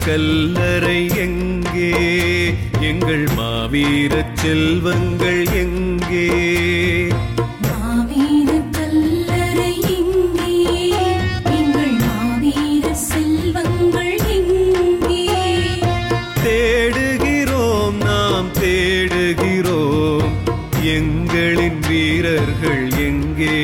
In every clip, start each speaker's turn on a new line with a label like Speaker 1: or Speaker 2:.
Speaker 1: கல்லறை எங்கே எங்கள் மாவீரச் செல்வங்கள் எங்கே
Speaker 2: மாவீர கல்லறை எங்கே எங்கள் மாவீர செல்வங்கள் எங்கே
Speaker 1: தேடுகிறோம் நாம் தேடுகிறோம் எங்களின் வீரர்கள் எங்கே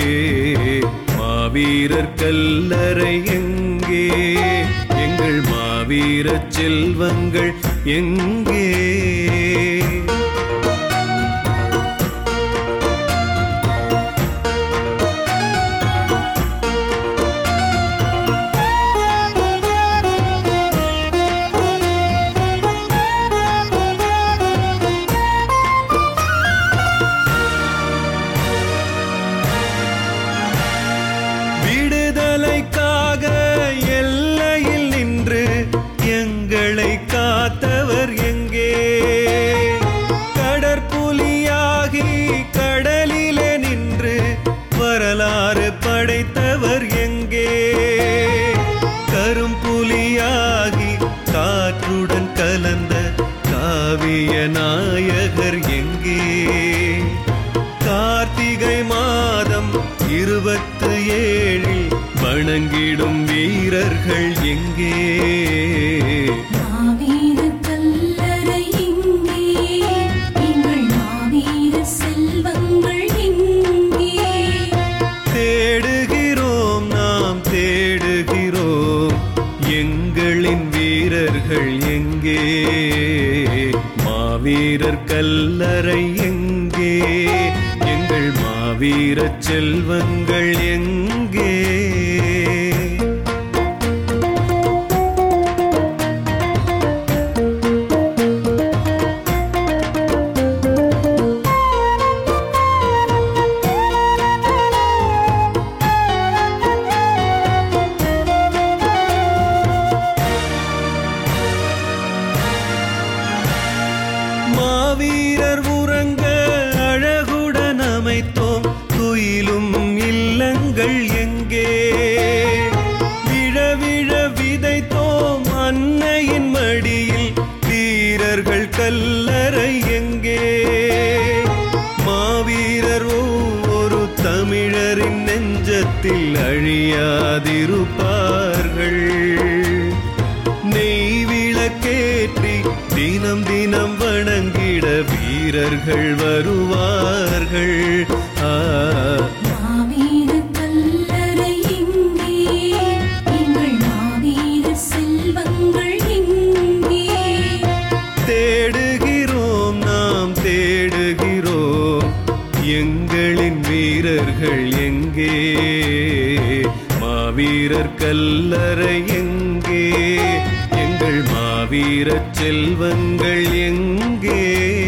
Speaker 1: மாவீரர் கல்லறை எங்கே எங்கள் மாவீரச் செல்வங்கள் எங்கே விடுதலைக்காக எல்லையில் நின்று எங்களை காத்தவர் எங்கே கடற்புலியாகி கடலிலே நின்று வரலாறு படைத்தவர் எங்கே கரும்புலியாகி காற்றுடன் கலந்த காவிய நாயகர் எங்கே கார்த்திகை மாதம் இருபத்து ஏழில் வணங்கிடும் வீரர்கள் எங்கே
Speaker 2: மாவீர கல்லறை எங்கே எங்கள் மாவீர செல்வங்கள் எங்கே
Speaker 1: தேடுகிறோம் நாம் தேடுகிறோம் எங்களின் வீரர்கள் எங்கே மாவீரர் கல்லறை எங்கே எங்கள் மாவீரச் செல்வங்கள் எங்கே மாவீரர் உறங்க அழகுடன் அமைத்தோம் துயிலும் இல்லங்கள் எங்கே விழ விழ விதைத்தோம் அன்னையின் மடியில் வீரர்கள் கல்லறை எங்கே மாவீரர் ஒவ்வொரு தமிழரின் நெஞ்சத்தில் அழியாதிருப்பார்கள் நெய் விளக்கேற்றி தினம் தினம் வணங்கிட வீரர்கள் வருவார்கள் ஆ,
Speaker 2: மாவீர கல்லறை எங்கே எங்கள் மாவீர செல்வங்கள் எங்கே
Speaker 1: தேடுகிறோம் நாம் தேடுகிறோம் எங்களின் வீரர்கள் எங்கே மாவீரர் கல்லறை எங்கே எங்கள் மாவீரச் செல்வங்கள் எங்கே